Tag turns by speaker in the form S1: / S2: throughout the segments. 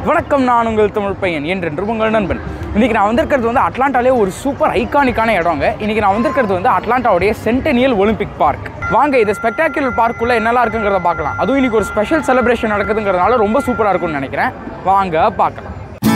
S1: வணக்கம் நான் உங்கள் தமிழ் பையன் என்றென்று உங்கள் நண்பன் இன்றைக்கி நான் வந்திருக்கிறது வந்து அட்லாண்டாலே ஒரு சூப்பர் ஐகானிக்கான இடங்க இன்றைக்கி நான் வந்திருக்கிறது வந்து அட்லாண்டாவுடைய சென்டெனியல் ஒலிம்பிக் பார்க் வாங்க இது ஸ்பெக்டாக்குலர் பார்க்குள்ளே என்னெல்லாம் இருக்குங்கிறத பார்க்கலாம் அதுவும் இன்றைக்கி ஒரு ஸ்பெஷல் செலிப்ரேஷன் நடக்குதுங்கிறதுனால ரொம்ப சூப்பராக இருக்கும்னு நினைக்கிறேன் வாங்க பார்க்கலாம்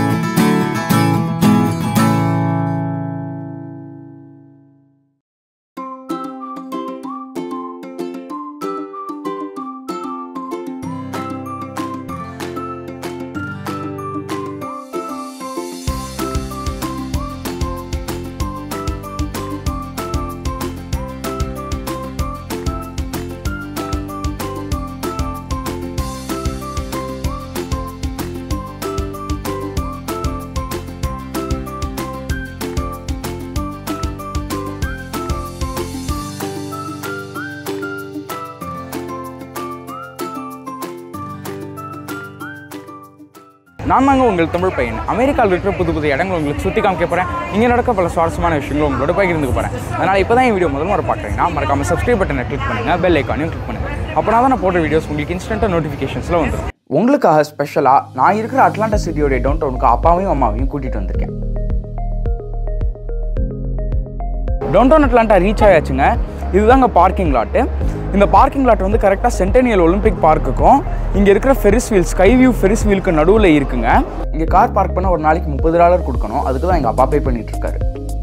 S1: நான் தாங்க உங்கள் தமிழ் பையன் அமெரிக்காவில் இருக்கிற புது புது இடங்கள் உங்களுக்கு சுற்றி காமிக்க போகிறேன் இங்கே நடக்க பல சுவாரஸ்யமான விஷயங்களும் உங்களோட பகிர்ந்துக்க போகிறேன் அதனால் இப்போ தான் என் வீடியோ முதல் முறை பார்க்குறீங்கன்னா மறக்காம சப்ஸ்கிரைப் பட்டனை கிளிக் பண்ணுங்கள் பெல் ஐக்கானையும் கிளிக் பண்ணுங்கள் அப்போனா தான் நான் போடுற வீடியோஸ் உங்களுக்கு இன்ஸ்டன்ட்டாக நோட்டிஃபிகேஷன்ஸில் வந்துடும் உங்களுக்காக ஸ்பெஷலாக நான் இருக்கிற அட்லாண்டா சிட்டியோடைய டவுன் டவுனுக்கு அப்பாவையும் அம்மாவையும் கூட்டிகிட்டு வந்திருக்கேன் டவுன்டவுன் அட்லாண்டா ரீச் ஆயாச்சுங்க இதுதாங்க பார்க்கிங் லாட்டு இந்த பார்க்கிங் லாட் வந்து கரெக்டாக சென்டெனியல் ஒலிம்பிக் பார்க்குக்கும் இங்கே இருக்கிற Ferris wheel sky view Ferris வீலுக்கு நடுவில் இருக்குங்க இங்கே கார் பார்க் பண்ண ஒரு நாளைக்கு முப்பது டாலர் கொடுக்கணும் அதுக்கு தான் எங்கள் அப்பா பே பண்ணிட்டு இருக்காரு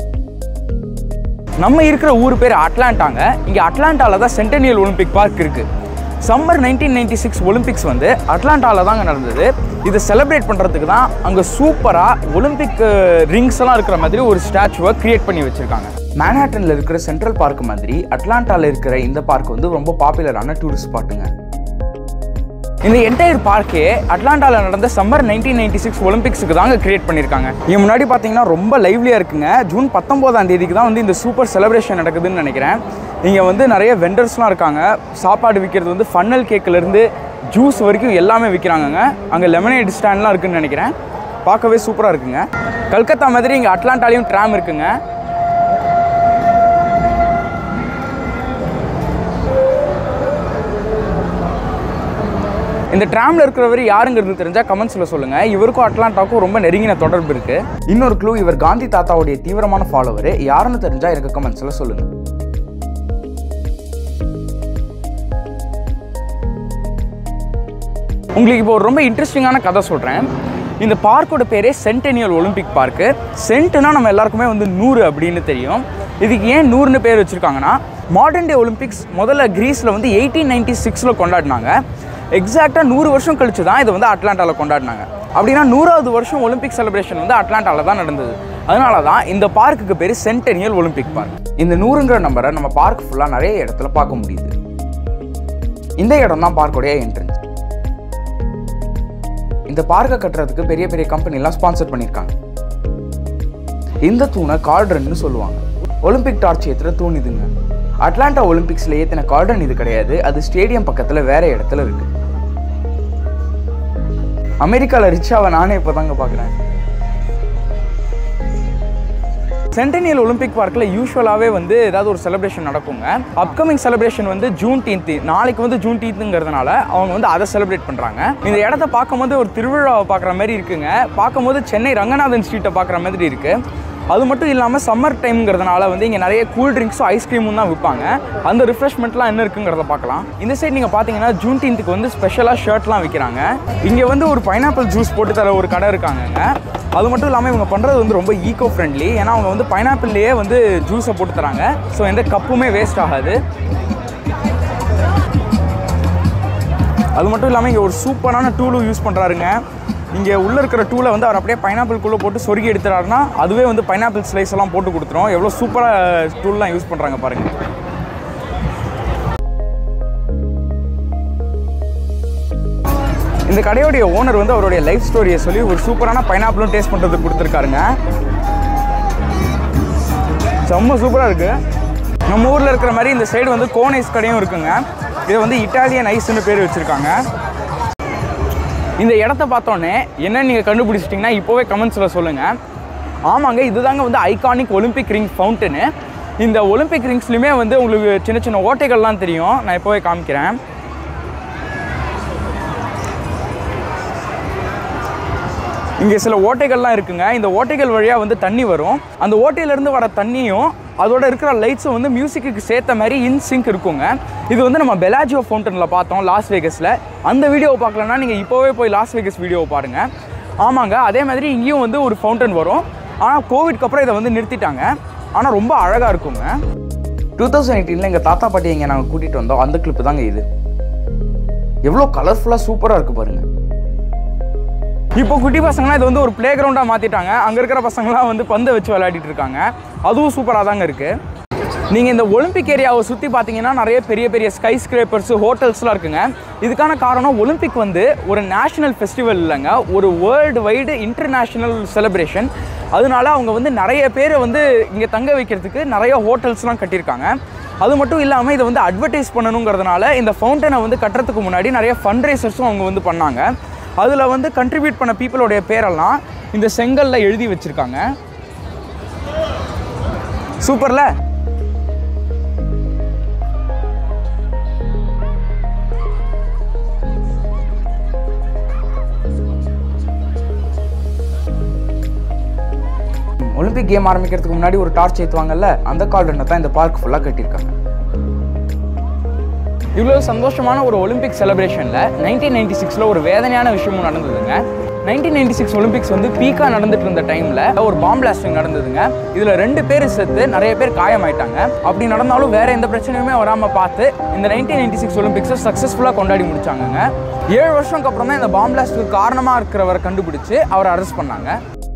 S1: நம்ம இருக்கிற ஊர் பேர் அட்லாண்டாங்க இங்கே அட்லாண்டாவில் தான் சென்டெனியல் ஒலிம்பிக் பார்க் இருக்குது summer nineteen ninety six Olympics வந்து அட்லாண்டாவில் தாங்க நடந்தது இதை செலிப்ரேட் பண்ணுறதுக்கு தான் அங்கே சூப்பராக ஒலிம்பிக் ரிங்ஸ் எல்லாம் இருக்கிற மாதிரி ஒரு ஸ்டாச்சுவை கிரியேட் பண்ணி வச்சுருக்காங்க மேன்ஹாட்டனில் இருக்கிற சென்ட்ரல் பார்க் மாதிரி அட்லாண்டாவில் இருக்கிற இந்த பார்க் வந்து ரொம்ப பாப்புலரான டூரிஸ்ட் ஸ்பாட்டுங்க இந்த என்டையர் பார்க்கே அட்லாண்டாவில் நடந்த சம்மர் நைன்டீன் நைன்டி சிக்ஸ் ஒலிம்பிக்ஸுக்கு தாங்க கிரியேட் பண்ணியிருக்காங்க இங்க முன்னாடி பார்த்தீங்கன்னா ரொம்ப லைவ்லியாக இருக்குங்க ஜூன் பத்தொம்போதாம் தேதிக்கு தான் வந்து இந்த சூப்பர் செலிப்ரேஷன் நடக்குதுன்னு நினைக்கிறேன் இங்கே வந்து நிறைய வெண்டர்ஸ்லாம் இருக்காங்க சாப்பாடு விற்கிறது வந்து ஃபன்னல் கேக்கிலேருந்து ஜூஸ் வரைக்கும் எல்லாமே விற்கிறாங்கங்க அங்கே லெமனேட் ஸ்டாண்ட்லாம் இருக்குன்னு நினைக்கிறேன் பார்க்கவே சூப்பராக இருக்குங்க கல்கத்தா மாதிரி இங்கே அட்லாண்டாலையும் ட்ராம் இருக்குங்க இந்த ட்ராம்ல இருக்கிறவர் யாருங்கிறது தெரிஞ்சா கமெண்ட்ஸ்ல சொல்லுங்க இவருக்கும் அட்லாண்டாவுக்கும் ரொம்ப நெருங்கின தொடர்பு இருக்கு இன்னொரு க்ளூ இவர் காந்தி தாத்தாவுடைய தீவிரமான ஃபாலோவர் யாருன்னு தெரிஞ்சா எனக்கு கமெண்ட்ஸ்ல சொல்லுங்க உங்களுக்கு இப்போ ஒரு ரொம்ப இன்ட்ரெஸ்டிங்கான கதை சொல்கிறேன் இந்த பார்க்கோட பேரே சென்டெனியல் ஒலிம்பிக் பார்க்கு சென்ட்னா நம்ம எல்லாருக்குமே வந்து நூறு அப்படின்னு தெரியும் இதுக்கு ஏன் நூறுன்னு பேர் வச்சுருக்காங்கன்னா மாடர்ன் டே ஒலிம்பிக்ஸ் முதல்ல கிரீஸில் வந்து எயிட்டீன் நைன்டி சிக்ஸில் கொண்டாடினாங்க எக்ஸாக்டாக நூறு வருஷம் கழிச்சு தான் இதை வந்து அட்லாண்டாவில் கொண்டாடினாங்க அப்படின்னா நூறாவது வருஷம் ஒலிம்பிக் செலிப்ரேஷன் வந்து அட்லாண்டாவில் தான் நடந்தது அதனால தான் இந்த பார்க்குக்கு பேர் சென்டெனியல் ஒலிம்பிக் பார்க் இந்த நூறுங்கிற நம்பரை நம்ம பார்க் ஃபுல்லாக நிறைய இடத்துல பார்க்க முடியுது இந்த இடம் தான் பார்க்கோடைய என்ட்ரன்ஸ் இந்த பார்க்கை கட்டுறதுக்கு பெரிய பெரிய கம்பெனிலாம் ஸ்பான்சர் பண்ணியிருக்காங்க இந்த தூணை கால்ட்ரன்னு சொல்லுவாங்க ஒலிம்பிக் டார்ச் ஏற்றுற தூண் இதுங்க அட்லாண்டா ஒலிம்பிக்ஸில் ஏற்றின கால்ட்ரன் இது கிடையாது அது ஸ்டேடியம் பக்கத்தில் வேற இடத்துல இருக்கு அமெரிக்காவில் ரிச்சாவை நானே இப்போ தாங்க பார்க்குறேன் சென்டெனியல் ஒலிம்பிக் பார்க்கில் யூஸ்வலாகவே வந்து ஏதாவது ஒரு செலிப்ரேஷன் நடக்குங்க அப்கமிங் செலிப்ரேஷன் வந்து ஜூன் டீன்த்து நாளைக்கு வந்து ஜூன் டீன்த்துங்கிறதுனால அவங்க வந்து அதை செலிப்ரேட் பண்ணுறாங்க இந்த இடத்த பார்க்கும்போது ஒரு திருவிழாவை பார்க்குற மாதிரி இருக்குங்க பார்க்கும்போது சென்னை ரங்கநாதன் ஸ்ட்ரீட்டை பார்க்குற மாதிரி இருக்குது அது மட்டும் இல்லாமல் சம்மர் டைம்ங்கிறதுனால வந்து இங்கே நிறைய கூல் ட்ரிங்க்ஸும் ஐஸ்கிரீமும் தான் விற்பாங்க அந்த ரிஃப்ரெஷ்மெண்ட்லாம் என்ன இருக்குங்கிறத பார்க்கலாம் இந்த சைடு நீங்கள் பார்த்தீங்கன்னா ஜூன் டீன்த்துக்கு வந்து ஸ்பெஷலாக ஷர்ட்லாம் விற்கிறாங்க இங்கே வந்து ஒரு பைனாப்பிள் ஜூஸ் போட்டு தர ஒரு கடை இருக்காங்கங்க அது மட்டும் இல்லாமல் இவங்க பண்ணுறது வந்து ரொம்ப ஈகோ ஃப்ரெண்ட்லி ஏன்னா அவங்க வந்து பைனாப்பிள்லேயே வந்து ஜூஸை போட்டு தராங்க ஸோ எந்த கப்புமே வேஸ்ட் ஆகாது அது மட்டும் இல்லாமல் இங்கே ஒரு சூப்பரான டூலும் யூஸ் பண்ணுறாருங்க இங்கே உள்ளே இருக்கிற டூலை வந்து அவர் அப்படியே பைனாப்பிள்குள்ளே போட்டு சொருகி எடுத்துறாருன்னா அதுவே வந்து பைனாப்பிள் ஸ்லைஸ் எல்லாம் போட்டு கொடுத்துரும் எவ்வளோ சூப்பராக டூல்லாம் யூஸ் பண்ணுறாங்க பாருங்கள் இந்த கடையோடைய ஓனர் வந்து அவருடைய லைஃப் ஸ்டோரியை சொல்லி ஒரு சூப்பரான பைனாப்பிளும் டேஸ்ட் பண்ணுறதுக்கு கொடுத்துருக்காருங்க செம்ம சூப்பராக இருக்குது நம்ம ஊரில் இருக்கிற மாதிரி இந்த சைடு வந்து கோன் ஐஸ் கடையும் இருக்குங்க இதை வந்து இட்டாலியன் ஐஸ்னு பேர் வச்சுருக்காங்க இந்த இடத்த பார்த்தோன்னே என்ன நீங்கள் கண்டுபிடிச்சிட்டிங்கன்னா இப்போவே கமெண்ட்ஸில் சொல்லுங்கள் ஆமாங்க இதுதாங்க வந்து ஐகானிக் ஒலிம்பிக் ரிங் ஃபவுண்டனு இந்த ஒலிம்பிக் ரிங்ஸ்லையுமே வந்து உங்களுக்கு சின்ன சின்ன ஓட்டைகள்லாம் தெரியும் நான் இப்போவே காமிக்கிறேன் இங்கே சில ஓட்டைகள்லாம் இருக்குங்க இந்த ஓட்டைகள் வழியாக வந்து தண்ணி வரும் அந்த ஓட்டையிலேருந்து வர தண்ணியும் அதோட இருக்கிற லைட்ஸும் வந்து மியூசிக்கு சேர்த்த மாதிரி இன் சிங்க் இருக்குங்க இது வந்து நம்ம பெலாஜியோ ஃபவுண்டனில் பார்த்தோம் லாஸ் வேகஸில் அந்த வீடியோவை பார்க்கலன்னா நீங்கள் இப்போவே போய் லாஸ் வேகஸ் வீடியோவை பாருங்கள் ஆமாங்க அதே மாதிரி இங்கேயும் வந்து ஒரு ஃபவுண்டன் வரும் ஆனால் கோவிட்க்கு அப்புறம் இதை வந்து நிறுத்திட்டாங்க ஆனால் ரொம்ப அழகாக இருக்குங்க டூ தௌசண்ட் எயிட்டீனில் எங்கள் தாத்தா பாட்டி இங்கே நாங்கள் கூட்டிகிட்டு வந்தோம் அந்த கிளிப்பு தாங்க இது எவ்வளோ கலர்ஃபுல்லாக சூப்பராக இருக்குது பாருங்கள் இப்போ குட்டி பசங்களாம் இது வந்து ஒரு ப்ளே கிரவுண்டாக மாற்றிட்டாங்க அங்கே இருக்கிற பசங்களாம் வந்து பந்தை வச்சு விளையாடிட்டு இருக்காங்க அதுவும் சூப்பராக தாங்க இருக்குது நீங்கள் இந்த ஒலிம்பிக் ஏரியாவை சுற்றி பார்த்தீங்கன்னா நிறைய பெரிய பெரிய ஸ்கை ஸ்கிரேப்பர்ஸ் ஹோட்டல்ஸ்லாம் இருக்குங்க இதுக்கான காரணம் ஒலிம்பிக் வந்து ஒரு நேஷனல் ஃபெஸ்டிவல் இல்லைங்க ஒரு வேர்ல்டு வைடு இன்டர்நேஷ்னல் செலிப்ரேஷன் அதனால அவங்க வந்து நிறைய பேரை வந்து இங்கே தங்க வைக்கிறதுக்கு நிறைய ஹோட்டல்ஸ்லாம் கட்டியிருக்காங்க அது மட்டும் இல்லாமல் இதை வந்து அட்வர்டைஸ் பண்ணணுங்கிறதுனால இந்த ஃபவுண்டனை வந்து கட்டுறதுக்கு முன்னாடி நிறைய ஃபண்ட் ரைசர்ஸும் அவங்க வந்து பண்ணாங்க அதில் வந்து கண்ட்ரிபியூட் பண்ண பீப்புளோடைய பேரெல்லாம் இந்த செங்கல்ல எழுதி வச்சுருக்காங்க சூப்பர்ல ஒலிம்பிக் கேம் ஆரம்பிக்கிறதுக்கு முன்னாடி ஒரு டார்ச் ஏற்றுவாங்கல்ல அந்த கார்டனை தான் இந்த பார்க் ஃபுல்லாக கட்டியிருக்காங்க இவ்வளோ சந்தோஷமான ஒரு ஒலிம்பிக் செலிப்ரேஷனில் நைன்டீன் நைன்டி சிக்ஸில் ஒரு வேதனையான விஷயமும் நடந்ததுங்க நைன்டீன் நைன்டி சிக்ஸ் ஒலிம்பிக்ஸ் வந்து பீக்காக நடந்துட்டு இருந்த டைமில் ஒரு பாம் பிளாஸ்டிங் நடந்ததுங்க இதில் ரெண்டு பேர் செத்து நிறைய பேர் காயமாயிட்டாங்க அப்படி நடந்தாலும் வேற எந்த பிரச்சனையுமே வராமல் பார்த்து இந்த நைன்டீன் நைன்டி சிக்ஸ் ஒலிம்பிக்ஸை சக்ஸஸ்ஃபுல்லாக கொண்டாடி முடிச்சாங்கங்க ஏழு வருஷம்க்கு அப்புறம் தான் இந்த பாம் பிளாஸ்ட்டுக்கு காரணமாக இருக்கிறவரை கண்டுபிடிச்சு அவரை அரெஸ்ட் பண்ணாங்க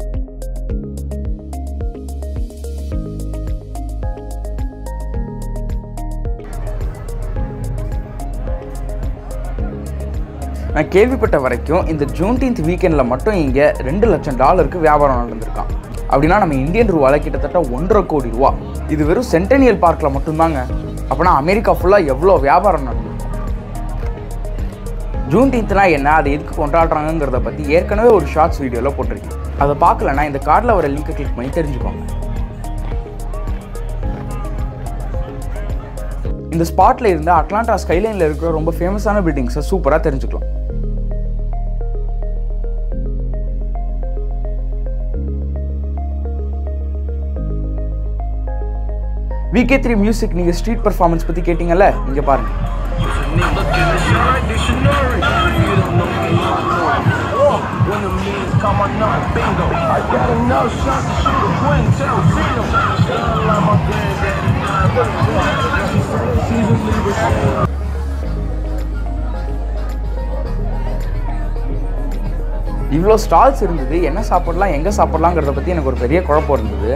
S1: நான் கேள்விப்பட்ட வரைக்கும் இந்த ஜூன்டீன்த் வீக்கெண்டில் மட்டும் இங்கே ரெண்டு லட்சம் டாலருக்கு வியாபாரம் நடந்திருக்கான் அப்படின்னா நம்ம இந்தியன் ரூபாவில் கிட்டத்தட்ட ஒன்றரை கோடி ரூபா இது வெறும் சென்டனியல் பார்க்கில் மட்டும்தாங்க அப்போனா அமெரிக்கா ஃபுல்லாக எவ்வளோ வியாபாரம் நடந்திருக்கும் ஜூன்டீன்த்னா என்ன அதை எதுக்கு கொண்டாடுறாங்கங்கிறத பற்றி ஏற்கனவே ஒரு ஷார்ட்ஸ் வீடியோவில் போட்டிருக்கேன் அதை பார்க்கலன்னா இந்த கார்டில் வர லிங்கை கிளிக் பண்ணி தெரிஞ்சுக்கோங்க இந்த ஸ்பாட்டில் இருந்து அட்லாண்டா ஸ்கைலைனில் இருக்கிற ரொம்ப ஃபேமஸான பில்டிங்ஸை சூப்பராக தெரிஞ்சுக்கலாம் விகே த்ரீ மியூசிக் நீங்கள் ஸ்ட்ரீட் பர்ஃபார்மன்ஸ் பற்றி கேட்டிங்கல்ல இங்கே பாருங்க
S2: When the means come, I know bingo. I got enough shots to shoot a twin tail Cino. Shine like my granddaddy. Season Libra.
S1: இவ்வளோ ஸ்டால்ஸ் இருந்தது என்ன சாப்பிடலாம் எங்கே சாப்பிடலாங்கிறத பற்றி எனக்கு ஒரு பெரிய குழப்பம் இருந்தது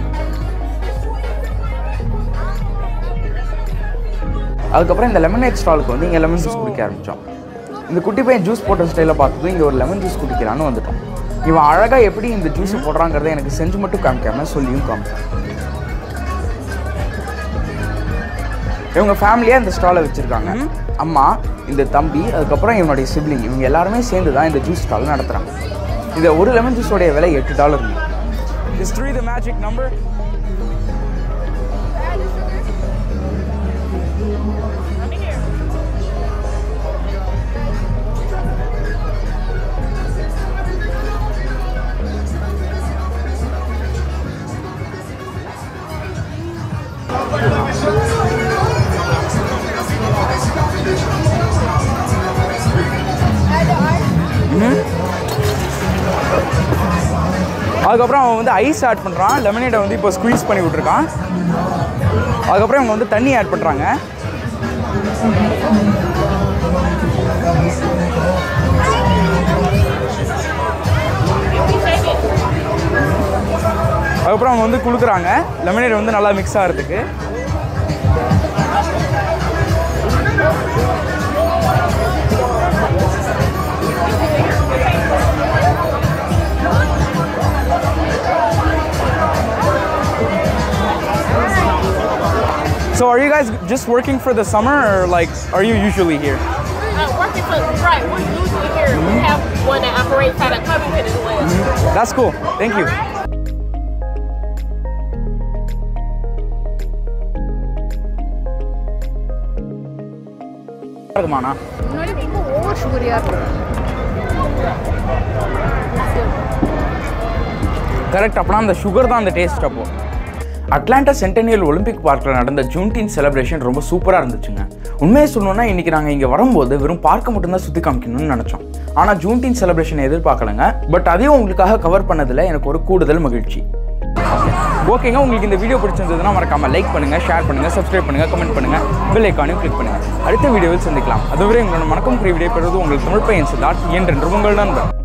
S1: அதுக்கப்புறம் இந்த லெமனேட் ஸ்டாலுக்கு வந்து இங்கே லெமன் ஜூஸ் குடிக்க ஆரம்பித்தோம் இந்த குட்டி பையன் ஜூஸ் போட்ட ஸ்டைலில் பார்த்ததும் இங்கே ஒரு லெமன் ஜூஸ் குடிக்கலான்னு வந்துட்டோம் இவன் அழகாக எப்படி இந்த ஜூஸ் போடுறாங்கிறத எனக்கு செஞ்சு மட்டும் காமிக்காம சொல்லியும் காமிச்சான் இவங்க ஃபேமிலியாக இந்த ஸ்டாலை வச்சுருக்காங்க அம்மா இந்த தம்பி அதுக்கப்புறம் இவனுடைய சிப்ளிங் இவங்க எல்லாருமே சேர்ந்து தான் இந்த ஜூஸ் ஸ்டால் நடத்துகிறாங்க இந்த ஒரு லெமன் ஜூஸோடைய விலை எட்டு dollar Is three the magic number? அதுக்கப்புறம் அவன் வந்து ஐஸ் ஆட் பண்ணுறான் லெமனேடை வந்து இப்போ ஸ்குவீஸ் பண்ணி விட்ருக்கான் அதுக்கப்புறம் இவங்க வந்து தண்ணி ஆட் பண்ணுறாங்க அதுக்கப்புறம் அவங்க வந்து குளுக்குறாங்க லெமனேட் வந்து நல்லா மிக்ஸ் ஆகிறதுக்கு So are you guys just working for the summer or like are you usually here?
S3: Uh, working for right, we're usually here. We have one that operates out of Covington as well.
S1: That's cool. Thank you. இருக்குமாண்ணா
S4: முன்னாடி ரொம்ப over சுகரியாக இருக்கும்
S1: correct அப்போனா அந்த sugar தான் அந்த taste அப்போ Atlanta centennial Olympic பார்க்கில் நடந்த ஜூன்டீன் செலிப்ரேஷன் ரொம்ப சூப்பராக இருந்துச்சுங்க உண்மையை சொல்லணும்னா இன்றைக்கி நாங்கள் இங்கே வரும்போது வெறும் பார்க்க மட்டும்தான் சுற்றி காமிக்கணும்னு நினச்சோம் ஆனால் ஜூன்டீன் செலிப்ரேஷன் எதிர்பார்க்கலங்க பட் அதையும் உங்களுக்காக கவர் பண்ணதில் எனக்கு ஒரு கூடுதல் மகிழ்ச்சி ஓகேங்க உங்களுக்கு இந்த வீடியோ பிடிச்சிருந்ததுன்னா மறக்காம லைக் பண்ணுங்க ஷேர் பண்ணுங்க சப்ஸ்கிரைப் பண்ணுங்க கமெண்ட் பண்ணுங்க பெல் ஐக்கானையும் கிளிக் பண்ணுங்க அடுத்த வீடியோவில் சந்திக்கலாம் அதுவரை உங்களோட மணக்கம் குறி விடைபெறுவது உங்கள் தமிழ் பையன் சித்தார்த் என்றென்று உங்கள் நண்பர்